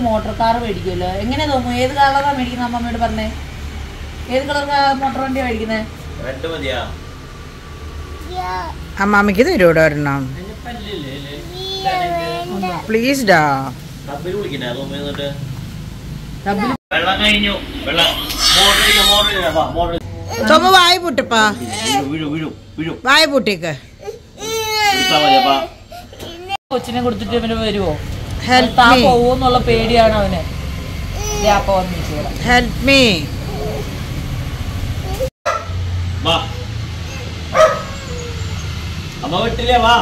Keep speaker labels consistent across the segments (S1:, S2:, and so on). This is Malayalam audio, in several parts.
S1: മോട്ടോർ കാർ മേടിക്കുമല്ലോ എങ്ങനെ തോന്നുന്നു ഏത് കളറാണ് മേടിക്കുന്നത് അമ്മമ്മയോട് പറഞ്ഞേ ഏത് കളർ മോട്ടോർ വണ്ടിയാണ് മേടിക്കുന്നത്
S2: റെഡ് മതിയാ
S3: അമ്മാമ്മയ്ക്ക് തരൂടെ ഒരെണ്ണം പ്ലീസ് ഡാ
S2: ഡബിൽ വിളിക്കണ്ടേ റൂമിൽ നിന്നിട്ട് വെള്ളം കഴിഞ്ഞു വെള്ളം മോട്ടർ അടിക്കാം മോട്ടർ അടിക്കാം വാ മോട്ടർ
S3: ചുമ വായ പൊട്ടിപ്പാ
S2: വീഴു വീഴു വീഴു
S3: വായ പൊട്ടിക്ക്
S2: എടുത്താ മതിയപ്പാ
S1: കൊച്ചിനെ കൊടുത്തിട്ട് ഇവന് വരുമോ
S3: ഹെൽപ്പ്
S1: താ
S3: മീ
S1: പോവോന്നുള്ള പേടിയാണ് അവന് ദേ അപ്പ വന്നിരിച്ചു ഇവിടെ
S3: ഹെൽപ്പ് മീ
S2: വാ അമ്മ വിട്ടില്ലേ വാ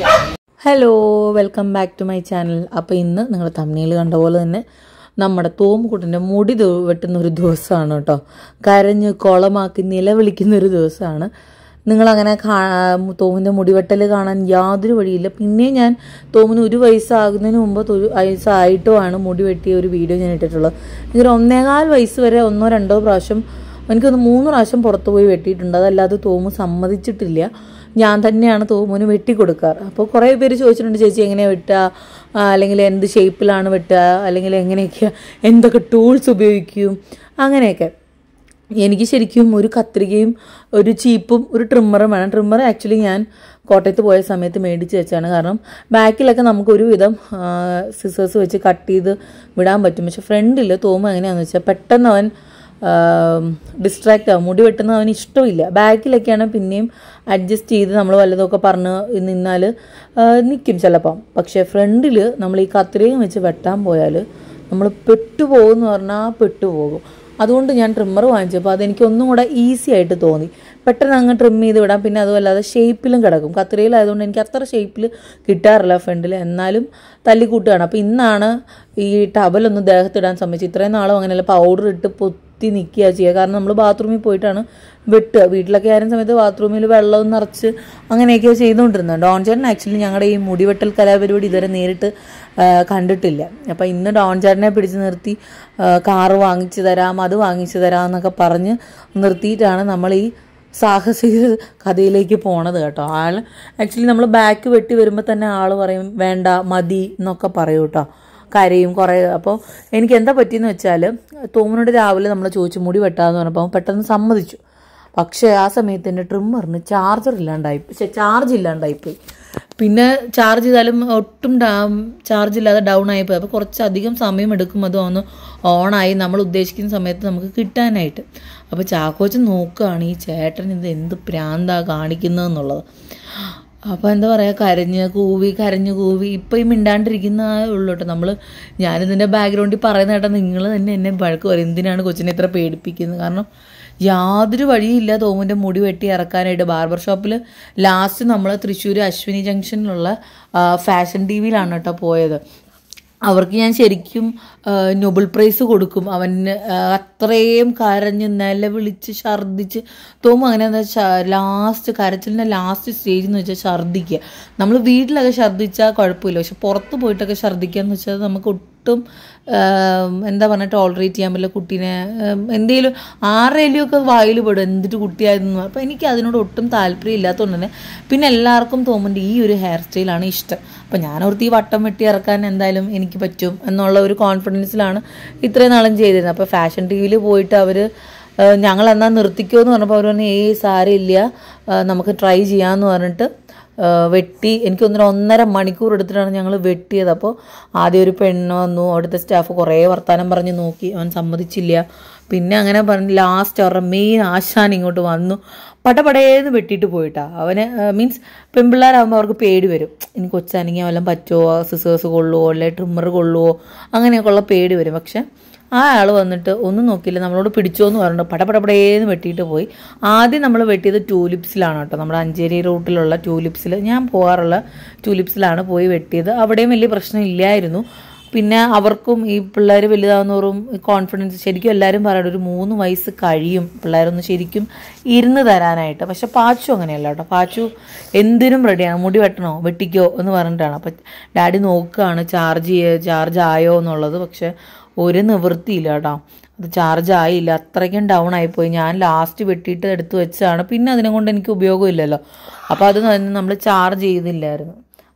S1: hello welcome back to my channel അപ്പോൾ ഇന്ന് നിങ്ങൾ തമ്മിൽ കണ്ട പോലെ തന്നെ നമ്മുടെ തോമുകുട്ടൻ്റെ മുടി തു- വെട്ടുന്ന ഒരു ദിവസമാണ് കേട്ടോ കരഞ്ഞ് കുളമാക്കി നിലവിളിക്കുന്ന ഒരു ദിവസമാണ് നിങ്ങളങ്ങനെ കാ തോമിൻ്റെ മുടിവെട്ടൽ കാണാൻ യാതൊരു വഴിയില്ല പിന്നെ ഞാൻ തോമിന് ഒരു വയസ്സാകുന്നതിന് മുമ്പ് ഒരു വയസ്സായിട്ടുമാണ് മുടി വെട്ടിയ ഒരു വീഡിയോ ഞാൻ ഇട്ടിട്ടുള്ളത് ഇതൊരു ഒന്നേകാൽ വയസ്സ് വരെ ഒന്നോ രണ്ടോ പ്രാവശ്യം എനിക്കൊന്ന് മൂന്ന് പ്രാവശ്യം പുറത്ത് പോയി വെട്ടിയിട്ടുണ്ട് അതല്ലാതെ തോമു സമ്മതിച്ചിട്ടില്ല ഞാൻ തന്നെയാണ് തോമുന് വെട്ടിക്കൊടുക്കാറ് അപ്പോൾ കുറേ പേര് ചോദിച്ചിട്ടുണ്ട് ചേച്ചി എങ്ങനെയാണ് വെട്ടുക ആ, അല്ലെങ്കിൽ എന്ത് ഷേപ്പിലാണ് വെട്ടുക അല്ലെങ്കിൽ എങ്ങനെയൊക്കെയാണ് എന്തൊക്കെ ടൂൾസ് ഉപയോഗിക്കും അങ്ങനെയൊക്കെ എനിക്ക് ശരിക്കും ഒരു കത്രികയും ഒരു ചീപ്പും ഒരു ട്രിമ്മറും വേണം ട്രിമ്മർ ആക്ച്വലി ഞാൻ കോട്ടയത്ത് പോയ സമയത്ത് മേടിച്ച് വെച്ചാണ് കാരണം ബാക്കിലൊക്കെ നമുക്ക് ഒരുവിധം സിസേഴ്സ് വെച്ച് കട്ട് ചെയ്ത് വിടാൻ പറ്റും പക്ഷെ ഫ്രണ്ടിൽ തോമും എങ്ങനെയാണെന്ന് വെച്ചാൽ പെട്ടെന്ന് അവൻ ഡിസ്ട്രാക്റ്റ് ആവും മുടി വെട്ടുന്നത് അവന് ഇഷ്ടമില്ല ബാക്കിലൊക്കെയാണ് പിന്നെയും അഡ്ജസ്റ്റ് ചെയ്ത് നമ്മൾ വല്ലതൊക്കെ പറഞ്ഞ് നിന്നാൽ നിൽക്കും ചിലപ്പം പക്ഷേ ഫ്രണ്ടിൽ നമ്മൾ ഈ കത്രികയും വെച്ച് വെട്ടാൻ പോയാൽ നമ്മൾ പെട്ടുപോകുമെന്ന് പറഞ്ഞാൽ പെട്ടുപോകും അതുകൊണ്ട് ഞാൻ ട്രിമ്മർ വാങ്ങിച്ചപ്പോൾ അതെനിക്ക് ഒന്നും കൂടെ ഈസി ആയിട്ട് തോന്നി പെട്ടെന്ന് അങ്ങ് ട്രിം ചെയ്ത് വിടാം പിന്നെ അതുമല്ലാതെ ഷേപ്പിലും കിടക്കും കത്രികയിലായതുകൊണ്ട് എനിക്ക് അത്ര ഷേപ്പിൽ കിട്ടാറില്ല ഫ്രണ്ടിൽ എന്നാലും തല്ലിക്കൂട്ടുകയാണ് അപ്പോൾ ഇന്നാണ് ഈ ടവലൊന്ന് ദേഹത്തിടാൻ സമ്മതിച്ചു ഇത്രയും നാളും അങ്ങനെയല്ല പൗഡർ ഇട്ട് പൊത്തി നിൽക്കുക ചെയ്യുക കാരണം നമ്മൾ ബാത്റൂമിൽ പോയിട്ടാണ് വെട്ടുക വീട്ടിലൊക്കെ ആയിരുന്ന സമയത്ത് ബാത്റൂമിൽ വെള്ളം നിറച്ച് അങ്ങനെയൊക്കെയാണ് ചെയ്തുകൊണ്ടിരുന്നത് ഡോൺ ചേട്ടൻ ആക്ച്വലി ഞങ്ങളുടെ ഈ മുടിവെട്ടൽ കലാപരിപാടി ഇതുവരെ നേരിട്ട് ആ, കണ്ടിട്ടില്ല അപ്പം ഇന്ന് ഡോൺ ചേട്ടനെ പിടിച്ച് നിർത്തി ആ, കാറ് വാങ്ങിച്ചു തരാം അത് വാങ്ങിച്ചു തരാം എന്നൊക്കെ പറഞ്ഞ് നിർത്തിയിട്ടാണ് നമ്മൾ ഈ സാഹസിക കഥയിലേക്ക് പോണത് കേട്ടോ ആൾ ആക്ച്വലി നമ്മൾ ബാക്ക് വെട്ടി വരുമ്പോൾ തന്നെ ആൾ പറയും വേണ്ട മതി എന്നൊക്കെ പറയും കേട്ടോ കരയും കുറേ അപ്പോൾ എനിക്ക് എന്താ പറ്റിയെന്ന് വെച്ചാൽ തോമനോട് രാവിലെ നമ്മൾ ചോദിച്ചു മുടി വെട്ടാന്ന് പറഞ്ഞപ്പോൾ അവൻ പെട്ടെന്ന് സമ്മതിച്ചു പക്ഷേ ആ സമയത്ത് എൻ്റെ ട്രിമ്മറിന് ചാർജർ ഇല്ലാണ്ടായി പക്ഷേ ചാർജ് ഇല്ലാണ്ടായിപ്പോയി പിന്നെ ചാർജ് ചെയ്താലും ഒട്ടും ചാർജ് ഇല്ലാതെ ഡൗൺ ആയിപ്പോയി അപ്പോൾ കുറച്ചധികം സമയം എടുക്കും അത് ഒന്ന് ഓണായി നമ്മൾ ഉദ്ദേശിക്കുന്ന സമയത്ത് നമുക്ക് കിട്ടാനായിട്ട് അപ്പോൾ ചാക്കോച്ചൻ നോക്കുകയാണ് ഈ ചേട്ടൻ ഇത് എന്ത് പ്രാന്താ കാണിക്കുന്നതെന്നുള്ളത് അപ്പോൾ എന്താ പറയുക കരഞ്ഞ് കൂവി കരഞ്ഞ് കൂവി ഇപ്പം ഈ മിണ്ടാണ്ടിരിക്കുന്ന ഉള്ളൂ കേട്ടോ നമ്മൾ ഞാനിതിൻ്റെ ബാക്ക്ഗ്രൗണ്ടിൽ പറയുന്ന കേട്ടാ നിങ്ങൾ തന്നെ എന്നെ വഴക്ക് പറയും എന്തിനാണ് കൊച്ചിനെ ഇത്ര പേടിപ്പിക്കുന്നത് കാരണം യാതൊരു വഴിയില്ല തോമിൻ്റെ മുടി വെട്ടി ഇറക്കാനായിട്ട് ബാർബർ ഷോപ്പിൽ ലാസ്റ്റ് നമ്മൾ തൃശ്ശൂർ അശ്വിനി ജംഗ്ഷനിലുള്ള ആ, ഫാഷൻ ടി വിയിലാണ് കേട്ടോ പോയത് അവർക്ക് ഞാൻ ശരിക്കും ആ, നൊബൽ പ്രൈസ് കൊടുക്കും അവന് ആ, അത്രയും കരഞ്ഞ് നിലവിളിച്ച് ഛർദ്ദിച്ച് തോന്നും അങ്ങനെ എന്താ വെച്ചാൽ ലാസ്റ്റ് കരച്ചിലിൻ്റെ ലാസ്റ്റ് സ്റ്റേജ് എന്ന് വെച്ചാൽ ഛർദ്ദിക്കുക നമ്മൾ വീട്ടിലൊക്കെ ഛർദ്ദിച്ചാൽ കുഴപ്പമില്ല പക്ഷെ പുറത്ത് പോയിട്ടൊക്കെ ഛർദ്ദിക്കുക എന്ന് വെച്ചാൽ നമുക്ക് ഒട്ടും ആം, എന്താ പറഞ്ഞാൽ ടോളറേറ്റ് ചെയ്യാൻ പറ്റില്ല കുട്ടീനെ എന്തെങ്കിലും ആരുടെയും ഒക്കെ വായിൽ പെടും എന്തിട്ട് കുട്ടിയായിരുന്നു അപ്പോൾ എനിക്ക് അതിനോട് ഒട്ടും താല്പര്യം ഇല്ലാത്തതുകൊണ്ട് തന്നെ പിന്നെ എല്ലാവർക്കും തോന്നുന്നുണ്ട് ഈ ഒരു ഹെയർ സ്റ്റൈലാണ് ഇഷ്ടം അപ്പോൾ ഞാനോർത്ത് ഈ വട്ടം വെട്ടി ഇറക്കാൻ എന്തായാലും എനിക്ക് പറ്റും എന്നുള്ള ഒരു കോൺഫിഡൻസിലാണ് ഇത്രയും നാളും ചെയ്തിരുന്നത് അപ്പോൾ ഫാഷൻ ടി വിയിൽ പോയിട്ട് അവർ ഞങ്ങൾ എന്നാൽ നിർത്തിക്കുമോ എന്ന് പറഞ്ഞപ്പോൾ അവർ പറഞ്ഞു ഏയ് സാരമില്ല ആ, നമുക്ക് ട്രൈ ചെയ്യാമെന്ന് പറഞ്ഞിട്ട് ആ, വെട്ടി എനിക്ക് ഒന്നര ഒന്നര മണിക്കൂർ എടുത്തിട്ടാണ് ഞങ്ങൾ വെട്ടിയത് അപ്പോൾ ആദ്യം ഒരു പെണ്ണ് വന്നു അവിടുത്തെ സ്റ്റാഫ് കുറേ വർത്തമാനം പറഞ്ഞ് നോക്കി അവൻ സമ്മതിച്ചില്ല പിന്നെ അങ്ങനെ പറഞ്ഞ് ലാസ്റ്റ് അവരുടെ മെയിൻ ആശാൻ ഇങ്ങോട്ട് വന്നു പടപടേന്ന് വെട്ടിയിട്ട് പോയിട്ടാ അവന് മീൻസ് പെൺപിള്ളേരാകുമ്പോൾ അവർക്ക് പേടി വരും ഇനി കൊച്ചാണെങ്കിൽ വല്ലതും പറ്റുമോ സിസേഴ്സ് കൊള്ളുമോ അല്ലെ ട്രിമ്മർ കൊള്ളുമോ അങ്ങനെയൊക്കെയുള്ള പേടി വരും പക്ഷെ ആ ആൾ വന്നിട്ട് ഒന്നും നോക്കിയില്ല നമ്മളോട് പിടിച്ചോ എന്ന് പറഞ്ഞിട്ട് പടപടപടേന്ന് വെട്ടിയിട്ട് പോയി ആദ്യം നമ്മൾ വെട്ടിയത് ടൂലിപ്സിലാണ് കേട്ടോ നമ്മുടെ അഞ്ചേരി റൂട്ടിലുള്ള ടൂലിപ്സിൽ ഞാൻ പോകാറുള്ള ടൂലിപ്സിലാണ് പോയി വെട്ടിയത് അവിടെയും വലിയ പ്രശ്നം ഇല്ലായിരുന്നു പിന്നെ അവർക്കും ഈ പിള്ളേർ വലുതാവുന്നവരും കോൺഫിഡൻസ് ശരിക്കും എല്ലാവരും പറയണം ഒരു മൂന്ന് വയസ്സ് കഴിയും പിള്ളേരൊന്ന് ശരിക്കും ഇരുന്ന് തരാനായിട്ട് പക്ഷെ പാച്ചു അങ്ങനെയല്ല കേട്ടോ പാച്ചു എന്തിനും റെഡിയാണ് മുടി വെട്ടണോ വെട്ടിക്കോ എന്ന് പറഞ്ഞിട്ടാണ് അപ്പം ഡാഡി നോക്കുകയാണ് ചാർജ് ചെയ്യ ചാർജ് ആയോ എന്നുള്ളത് പക്ഷെ ഒരു നിവൃത്തിയില്ല കേട്ടോ അത് ചാർജ് ആയില്ല അത്രയ്ക്കും ഡൗൺ ആയിപ്പോയി ഞാൻ ലാസ്റ്റ് വെട്ടിയിട്ട് എടുത്ത് വെച്ചതാണ് പിന്നെ അതിനെ കൊണ്ട് എനിക്ക് ഉപയോഗമില്ലല്ലോ അപ്പോൾ അത് നമ്മൾ ചാർജ് ചെയ്തില്ലായിരുന്നു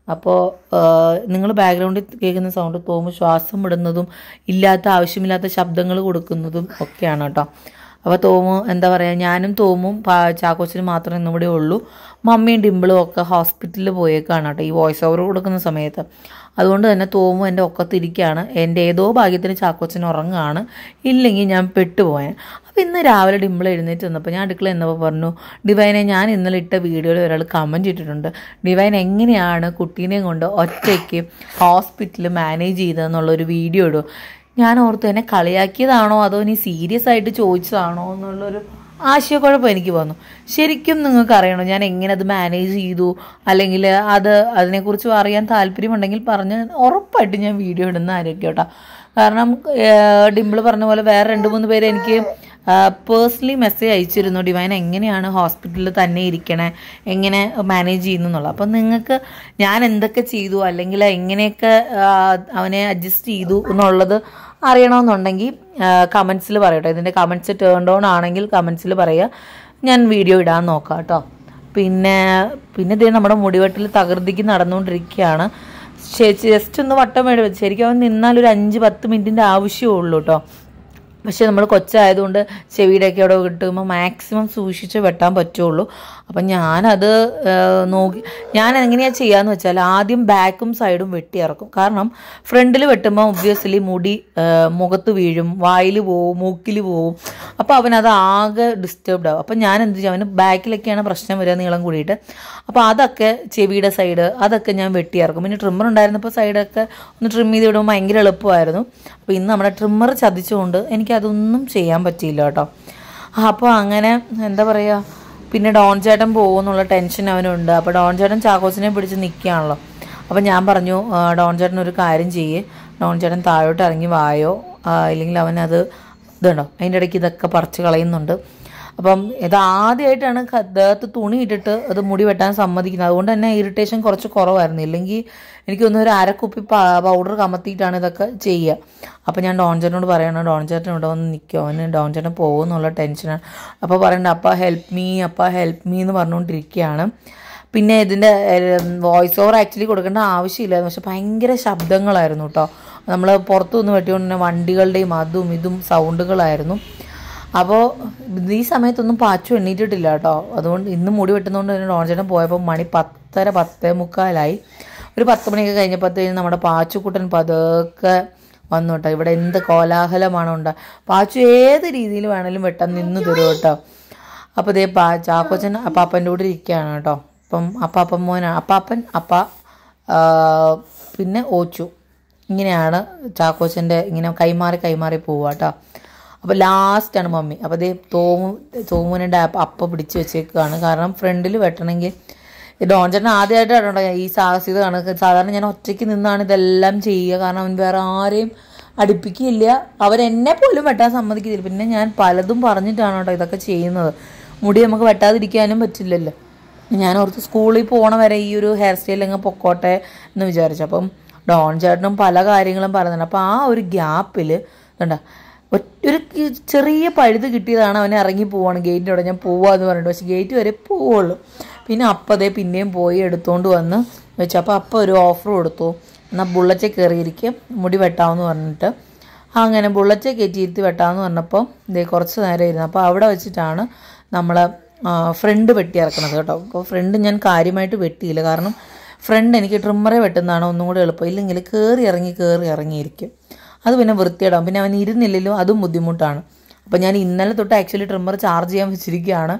S1: അപ്പോൾ നിങ്ങൾ ബാക്ക്ഗ്രൗണ്ടിൽ കേൾക്കുന്ന സൗണ്ട് തോമും ശ്വാസം വിടുന്നതും ഇല്ലാത്ത ആവശ്യമില്ലാത്ത ശബ്ദങ്ങൾ കൊടുക്കുന്നതും ഒക്കെയാണ് കേട്ടോ അപ്പോൾ തോമു എന്താ പറയുക ഞാനും തോമും പാ- ചാക്കോച്ചനും മാത്രമേ ഇന്നും ഇവിടെ ഉള്ളൂ മമ്മിയും ഡിമ്പിളും ഒക്കെ ഹോസ്പിറ്റലിൽ പോയേക്കാണ് കേട്ടോ ഈ വോയിസ് ഓവർ കൊടുക്കുന്ന സമയത്ത് അതുകൊണ്ട് തന്നെ തോമു എൻ്റെ ഒക്കത്തിരിക്കുകയാണ് എൻ്റെ ഏതോ ഭാഗ്യത്തിന് ചാക്കോച്ചൻ ഉറങ്ങുകയാണ് ഇല്ലെങ്കിൽ ഞാൻ പെട്ടുപോയാൻ അപ്പോൾ ഇന്ന് രാവിലെ ഡിമ്പിൾ എഴുന്നേറ്റ് വന്നപ്പോൾ ഞാൻ അടുക്കള എന്നപ്പോൾ പറഞ്ഞു ഡിവൈനെ ഞാൻ ഇന്നലെ ഇട്ട വീഡിയോയിൽ ഒരാൾ കമൻറ്റ് ഇട്ടിട്ടുണ്ട് ഡിവൈൻ എങ്ങനെയാണ് കുട്ടീനെയും കൊണ്ട് ഒറ്റയ്ക്ക് ഹോസ്പിറ്റൽ മാനേജ് ചെയ്തതെന്നുള്ളൊരു വീഡിയോ ഇടും ഞാൻ ഓർത്തു എന്നെ കളിയാക്കിയതാണോ അതോ ഇനി സീരിയസ് ആയിട്ട് ചോദിച്ചതാണോ എന്നുള്ളൊരു ആശയക്കുഴപ്പം എനിക്ക് വന്നു ശരിക്കും നിങ്ങൾക്ക് അറിയണോ ഞാൻ എങ്ങനെ അത് മാനേജ് ചെയ്തു അല്ലെങ്കിൽ അത് അതിനെക്കുറിച്ച് അറിയാൻ താല്പര്യമുണ്ടെങ്കിൽ പറഞ്ഞ് ഉറപ്പായിട്ടും ഞാൻ വീഡിയോ ഇടുന്നതായിരിക്കും കേട്ടോ കാരണം ഡിമ്പിൾ പറഞ്ഞ പോലെ വേറെ രണ്ട് മൂന്ന് പേര് എനിക്ക് പേഴ്സണലി മെസ്സേജ് അയച്ചിരുന്നു ഡിവൈൻ എങ്ങനെയാണ് ഹോസ്പിറ്റലിൽ തന്നെ ഇരിക്കണേ എങ്ങനെ മാനേജ് ചെയ്യുന്നു എന്നുള്ളത് അപ്പം നിങ്ങൾക്ക് ഞാൻ എന്തൊക്കെ ചെയ്തു അല്ലെങ്കിൽ എങ്ങനെയൊക്കെ ആ, അവനെ അഡ്ജസ്റ്റ് ചെയ്തു എന്നുള്ളത് അറിയണമെന്നുണ്ടെങ്കിൽ കമൻസിൽ പറയട്ടോ ഇതിൻ്റെ കമൻസ് ടേൺ ഓൺ ആണെങ്കിൽ കമൻസിൽ പറയുക ഞാൻ വീഡിയോ ഇടാൻ നോക്കാം കേട്ടോ പിന്നെ പിന്നെ ഇതേ നമ്മുടെ മുടിവെട്ടിൽ തകൃതിക്ക് നടന്നുകൊണ്ടിരിക്കുകയാണ് ജസ്റ്റ് ഒന്ന് വട്ടം വേണ്ടി വെച്ചു ശരിക്കും അവൻ നിന്നാൽ ഒരു അഞ്ച് പത്ത് മിനിറ്റിൻ്റെ ആവശ്യമേ ഉള്ളൂ കേട്ടോ പക്ഷെ നമ്മൾ കൊച്ചായതുകൊണ്ട് ചെവിയുടെയൊക്കെ അവിടെ കിട്ടുമ്പോൾ മാക്സിമം സൂക്ഷിച്ച് വെട്ടാൻ പറ്റുള്ളൂ അപ്പം ഞാനത് ആ, നോക്കി ഞാൻ എങ്ങനെയാണ് ചെയ്യാന്ന് വെച്ചാൽ ആദ്യം ബാക്കും സൈഡും വെട്ടി ഇറക്കും കാരണം ഫ്രണ്ടിൽ വെട്ടുമ്പോൾ ഒബ്വിയസ്ലി മുടി ആ, മുഖത്ത് വീഴും വായിൽ പോവും മൂക്കിൽ പോവും അപ്പോൾ അവനത് ആകെ ഡിസ്റ്റർബ്ഡ് ആവും അപ്പം ഞാൻ എന്ത് ചെയ്യും അവന് ബാക്കിലൊക്കെയാണ് പ്രശ്നം വരിക നീളം കൂടിയിട്ട് അപ്പോൾ അതൊക്കെ ചെവിയുടെ സൈഡ് അതൊക്കെ ഞാൻ വെട്ടി ഇറക്കും പിന്നെ ട്രിമ്മർ ഉണ്ടായിരുന്നപ്പോൾ സൈഡൊക്കെ ഒന്ന് ട്രിം ചെയ്ത് വിടുമ്പോൾ ഭയങ്കര എളുപ്പമായിരുന്നു അപ്പോൾ ഇന്ന് നമ്മുടെ ട്രിമ്മർ ചതിച്ചുകൊണ്ട് എനിക്കതൊന്നും ചെയ്യാൻ പറ്റിയില്ല കേട്ടോ അപ്പോൾ അങ്ങനെ എന്താ പറയുക പിന്നെ ഡോൺ ചേട്ടൻ പോകുമെന്നുള്ള ടെൻഷൻ അവനുണ്ട് അപ്പോൾ ഡോൺ ചേട്ടൻ ചാക്കോച്ചിനെ പിടിച്ച് നിൽക്കുകയാണല്ലോ അപ്പോൾ ഞാൻ പറഞ്ഞു "ആ, ഡോൺ ചേട്ടൻ ഒരു കാര്യം ചെയ്യേ ഡോൺ ചേട്ടൻ താഴോട്ട് ഇറങ്ങി വായോ ആ, ഇല്ലെങ്കിൽ അവനത് ഇതുണ്ടോ അതിൻ്റെ ഇടയ്ക്ക് ഇതൊക്കെ പറിച്ച് കളയുന്നുണ്ട് അപ്പം ഇത് ആദ്യമായിട്ടാണ് ക- ദേഹത്ത് തുണി ഇട്ടിട്ട് അത് മുടി വെട്ടാൻ സമ്മതിക്കുന്നത് അതുകൊണ്ട് തന്നെ ഇറിറ്റേഷൻ കുറച്ച് കുറവായിരുന്നു ഇല്ലെങ്കിൽ എനിക്കൊന്നും ഒരു അരക്കുപ്പി പൗഡർ കമത്തിയിട്ടാണ് ഇതൊക്കെ ചെയ്യുക അപ്പം ഞാൻ ഡോൺ ചേട്ടനോട് പറയണം ഡോൺ ചേട്ടൻ ഇവിടെ വന്ന് നിൽക്കും അവന് ഡോൺ ചേട്ടൻ പോകുമെന്നുള്ള ടെൻഷനാണ് അപ്പോൾ പറയണ്ട അപ്പ ഹെൽപ്പ് മീ അപ്പ ഹെൽപ്പ് മീ എന്ന് പറഞ്ഞുകൊണ്ടിരിക്കുകയാണ് പിന്നെ ഇതിൻ്റെ വോയിസ് ഓവർ ആക്ച്വലി കൊടുക്കേണ്ട ആവശ്യമില്ലായിരുന്നു പക്ഷെ ഭയങ്കര ശബ്ദങ്ങളായിരുന്നു കേട്ടോ നമ്മൾ പുറത്തു നിന്ന് വെട്ടിക്കൊണ്ട് തന്നെ വണ്ടികളുടെയും അതും ഇതും സൗണ്ടുകളായിരുന്നു അപ്പോൾ ഈ സമയത്തൊന്നും പാച്ചു എണ്ണീറ്റിട്ടില്ല കേട്ടോ അതുകൊണ്ട് ഇന്ന് മുടി വെട്ടുന്നതുകൊണ്ട് തന്നെ ഡോൺചേട്ടൻ പോയപ്പോൾ മണി പത്തര പത്തേ മുക്കാലായി ഒരു പത്ത് മണിയൊക്കെ കഴിഞ്ഞപ്പോഴത്തേനും നമ്മുടെ പാച്ചുക്കുട്ടൻ പതുക്കെ വന്നു കേട്ടോ ഇവിടെ എന്ത് കോലാഹലമാണ് ഉണ്ടാ പാച്ചു ഏത് രീതിയിൽ വേണേലും വെട്ടാൻ നിന്ന് തരും കേട്ടോ അപ്പോൾ ഇതേ പാ ചാക്കോച്ചൻ അപ്പാപ്പൻ്റെ കൂടെ ഇരിക്കുകയാണ് കേട്ടോ അപ്പം അപ്പാപ്പൻ മോനാണ് അപ്പാപ്പൻ അപ്പ ആ, പിന്നെ ഓച്ചു ഇങ്ങനെയാണ് ചാക്കോച്ചൻ്റെ ഇങ്ങനെ കൈമാറി കൈമാറി പോവുക കേട്ടോ അപ്പോൾ ലാസ്റ്റാണ് മമ്മി അപ്പോൾ അതേ തോമു തോമുവിൻ്റെ അപ്പ പിടിച്ച് വെച്ചേക്കുകയാണ് കാരണം ഫ്രണ്ടിൽ വെട്ടണമെങ്കിൽ ഈ ഡോൺ ചേട്ടൻ ആദ്യമായിട്ടാണ് ഈ സാഹസികത കണക്ക് സാധാരണ ഞാൻ ഒറ്റയ്ക്ക് നിന്നാണ് ഇതെല്ലാം ചെയ്യുക കാരണം അവൻ വേറെ ആരെയും അടുപ്പിക്കില്ല അവരെന്നെ പോലും വെട്ടാൻ സമ്മതിക്കില്ല പിന്നെ ഞാൻ പലതും പറഞ്ഞിട്ടാണ് കേട്ടോ ഇതൊക്കെ ചെയ്യുന്നത് മുടി നമുക്ക് വെട്ടാതിരിക്കാനും പറ്റില്ലല്ലോ ഞാൻ ഓർത്ത് സ്കൂളിൽ പോണ വരെ ഈ ഒരു ഹെയർ സ്റ്റൈൽ അങ്ങ് പൊക്കോട്ടെ എന്ന് വിചാരിച്ചു അപ്പം ഡോൺ ചേട്ടനും പല കാര്യങ്ങളും പറയുന്നുണ്ട് അപ്പോൾ ആ ഒരു ഗ്യാപ്പിൽ കണ്ട ഒരു കി- ചെറിയ പഴുത് കിട്ടിയതാണ് അവനെ ഇറങ്ങി പോവാണ് ഗേറ്റിൻ്റെ അവിടെ ഞാൻ പോവാന്ന് പറഞ്ഞിട്ട് പക്ഷെ ഗേറ്റ് വരെ പോവുള്ളൂ പിന്നെ അപ്പതേ പിന്നെയും പോയി എടുത്തുകൊണ്ട് വന്ന് വെച്ചു അപ്പോൾ അപ്പം ഒരു ഓഫർ കൊടുത്തു എന്നാൽ ബുള്ളറ്റ് കയറിയിരിക്കും മുടി വെട്ടാമെന്ന് പറഞ്ഞിട്ട് അങ്ങനെ ബുള്ളറ്റ് കയറ്റിയിരുത്തി വെട്ടാമെന്ന് പറഞ്ഞപ്പോൾ ഇതേ കുറച്ച് നേരം ഇരുന്നു അപ്പോൾ അവിടെ വെച്ചിട്ടാണ് നമ്മൾ ഫ്രണ്ട് വെട്ടി ഇറക്കണത് കേട്ടോ അപ്പോൾ ഫ്രണ്ട് ഞാൻ കാര്യമായിട്ട് വെട്ടിയില്ല കാരണം ഫ്രണ്ട് എനിക്ക് ട്രിമ്മറെ വെട്ടുന്നതാണ് ഒന്നും കൂടെ എളുപ്പം ഇല്ലെങ്കിൽ കയറി ഇറങ്ങി കയറി ഇറങ്ങിയിരിക്കും അത് പിന്നെ വൃത്തിയിടാം പിന്നെ അവൻ ഇരുന്നില്ലല്ലോ അതും ബുദ്ധിമുട്ടാണ് അപ്പോൾ ഞാൻ ഇന്നലെ തൊട്ട് ആക്ച്വലി ട്രിമ്മർ ചാർജ് ചെയ്യാൻ വെച്ചിരിക്കുകയാണ്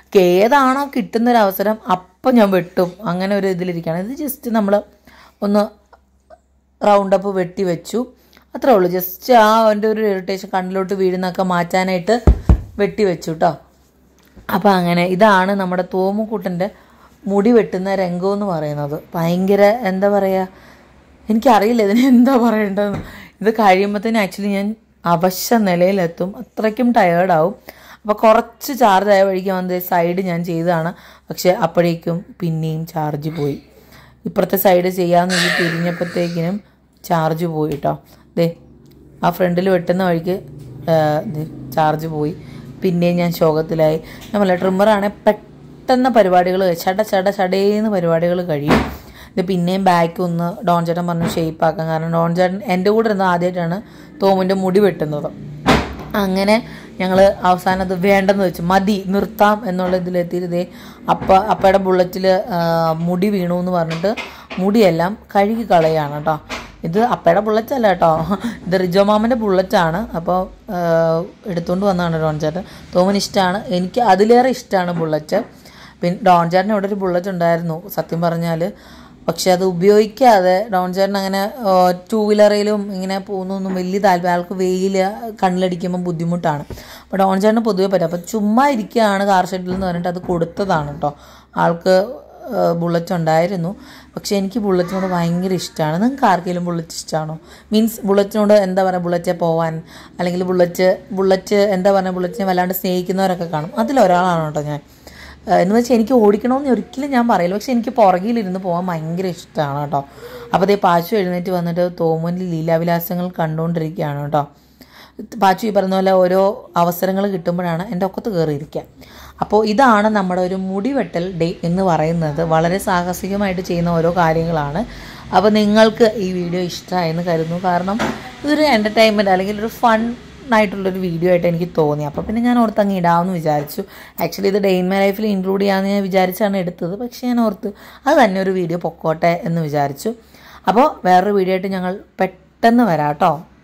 S1: ഏതാണോ കിട്ടുന്നൊരു അവസരം അപ്പം ഞാൻ വെട്ടും അങ്ങനെ ഒരു ഇതിലിരിക്കുകയാണ് ഇത് ജസ്റ്റ് നമ്മൾ ഒന്ന് റൗണ്ട് അപ്പ് വെട്ടി വെച്ചു അത്രേ ഉള്ളൂ ജസ്റ്റ് ആ അവൻ്റെ ഒരു ഇറിറ്റേഷൻ കണ്ണിലോട്ട് വീഴുന്നൊക്കെ മാറ്റാനായിട്ട് വെട്ടി വെച്ചു കേട്ടോ അപ്പോൾ അങ്ങനെ ഇതാണ് നമ്മുടെ തോമുക്കുട്ടൻ്റെ മുടി വെട്ടുന്ന രംഗം എന്ന് പറയുന്നത് ഭയങ്കര എന്താ പറയുക എനിക്കറിയില്ല ഇതിന് എന്താ പറയേണ്ടതെന്ന് ഇത് കഴിയുമ്പോഴത്തേനും ആക്ച്വലി ഞാൻ അവശ്യ നിലയിലെത്തും അത്രയ്ക്കും ടയേർഡാവും അപ്പോൾ കുറച്ച് ചാർജ് ആയ വഴിക്ക് വന്ന് സൈഡ് ഞാൻ ചെയ്തതാണ് പക്ഷേ അപ്പോഴേക്കും പിന്നെയും ചാർജ് പോയി ഇപ്പുറത്തെ സൈഡ് ചെയ്യാമെന്ന് വെച്ച് തിരിഞ്ഞപ്പോഴത്തേക്കിനും ചാർജ് പോയി കേട്ടോ ദേ ആ ഫ്രണ്ടിൽ വെട്ടുന്ന വഴിക്ക് ചാർജ് പോയി പിന്നെയും ഞാൻ ശോകത്തിലായി നമ്മളെ ട്രിമ്മറാണെങ്കിൽ പെട്ടെന്ന് പരിപാടികൾ ചട ചട ചടേന്ന് പരിപാടികൾ കഴിയും ഇത് പിന്നെയും ബാക്ക് ഒന്ന് ഡോൺ ചേട്ടൻ പറഞ്ഞു ഷേപ്പ് ആക്കാൻ കാരണം ഡോൺ ചേട്ടൻ എൻ്റെ കൂടെ ഇരുന്ന് ആദ്യമായിട്ടാണ് തോമിൻ്റെ മുടി വെട്ടുന്നത് അങ്ങനെ ഞങ്ങൾ അവസാനം അത് വേണ്ടെന്ന് വെച്ചു മതി നിർത്താം എന്നുള്ള ഇതിലെത്തിയിരുതേ അപ്പ അപ്പയുടെ ബുള്ളറ്റിൽ മുടി വീണു എന്ന് പറഞ്ഞിട്ട് മുടിയെല്ലാം കഴുകി കളയാണ് കേട്ടോ ഇത് അപ്പയുടെ ബുള്ളറ്റ് അല്ല കേട്ടോ ഇത് റിജോ മാമൻ്റെ ബുള്ളറ്റാണ് അപ്പോൾ എടുത്തുകൊണ്ട് വന്നതാണ് ഡോൺ ചേട്ടൻ തോമന് ഇഷ്ടമാണ് എനിക്ക് അതിലേറെ ഇഷ്ടമാണ് ബുള്ളറ്റ് പിന്നെ ഡോൺ ചേട്ടൻ ഇവിടെ ഒരു ബുള്ളറ്റ് ഉണ്ടായിരുന്നു സത്യം പറഞ്ഞാൽ പക്ഷെ അത് ഉപയോഗിക്കാതെ ഡോൺ ചേട്ടൻ അങ്ങനെ ടൂ വീലറിലും ഇങ്ങനെ പോകുന്നൊന്നും വലിയ താല്പര്യം ആൾക്ക് വെയിൽ കണ്ണിലടിക്കുമ്പോൾ ബുദ്ധിമുട്ടാണ് അപ്പോൾ ഡോൺ ചേട്ടന് പൊതുവെ പറ്റും അപ്പോൾ ചുമ്മാ ഇരിക്കുകയാണ് കാർ ഷെഡിൽ എന്ന് പറഞ്ഞിട്ട് അത് കൊടുത്തതാണ് കേട്ടോ ആൾക്ക് ബുള്ളറ്റ് ഉണ്ടായിരുന്നു പക്ഷെ എനിക്ക് ബുള്ളറ്റിനോട് ഭയങ്കര ഇഷ്ടമാണ് നിങ്ങൾക്ക് ആർക്കെങ്കിലും ബുള്ളറ്റ് ഇഷ്ടമാണോ മീൻസ് ബുള്ളറ്റിനോട് എന്താ പറയുക ബുള്ളറ്റ് പോവാൻ അല്ലെങ്കിൽ ബുള്ളറ്റ് ബുള്ളറ്റ് എന്താ പറയുക ബുള്ളറ്റിനെ വല്ലാണ്ട് സ്നേഹിക്കുന്നവരൊക്കെ കാണും അതിലൊരാളാണ് കേട്ടോ ഞാൻ ഏഹ് എന്ന് വെച്ചാൽ എനിക്ക് ഓടിക്കണമെന്ന് ഒരിക്കലും ഞാൻ പറയില്ല പക്ഷെ എനിക്ക് പുറകിലിരുന്ന് പോകാൻ ഭയങ്കര ഇഷ്ടമാണ് കേട്ടോ അപ്പോൾ അതേ പാച്ചു എഴുന്നേറ്റ് വന്നിട്ട് തോമനിൽ ലീലാവിലാസങ്ങൾ കണ്ടുകൊണ്ടിരിക്കുകയാണ് കേട്ടോ പാച്ചു ഈ പറഞ്ഞ പോലെ ഓരോ അവസരങ്ങൾ കിട്ടുമ്പോഴാണ് എൻ്റെ ഒക്കത്ത് കയറിയിരിക്കുക അപ്പോൾ ഇതാണ് നമ്മുടെ ഒരു മുടിവെട്ടൽ ഡേ എന്ന് പറയുന്നത് വളരെ സാഹസികമായിട്ട് ചെയ്യുന്ന ഓരോ കാര്യങ്ങളാണ് അപ്പോൾ നിങ്ങൾക്ക് ഈ വീഡിയോ ഇഷ്ടമായെന്ന് കരുതുന്നു കാരണം ഇതൊരു എൻ്റർടൈൻമെൻറ്റ് അല്ലെങ്കിൽ ഒരു ഫൺ ആയിട്ടുള്ളൊരു വീഡിയോ ആയിട്ട് എനിക്ക് തോന്നി അപ്പോൾ പിന്നെ ഞാൻ ഓർത്ത് അങ്ങ് ഇടാമെന്ന് വിചാരിച്ചു ആക്ച്വലി ഇത് ഡേ ഇൻ മൈ ലൈഫിൽ ഇൻക്ലൂഡ് ചെയ്യാമെന്ന് ഞാൻ വിചാരിച്ചാണ് എടുത്തത് പക്ഷേ ഞാൻ ഓർത്ത് അത് തന്നെ ഒരു വീഡിയോ പൊക്കോട്ടെ എന്ന് വിചാരിച്ചു അപ്പോൾ വേറൊരു വീഡിയോ ആയിട്ട് ഞങ്ങൾ പെട്ടെന്ന് വരാം കേട്ടോ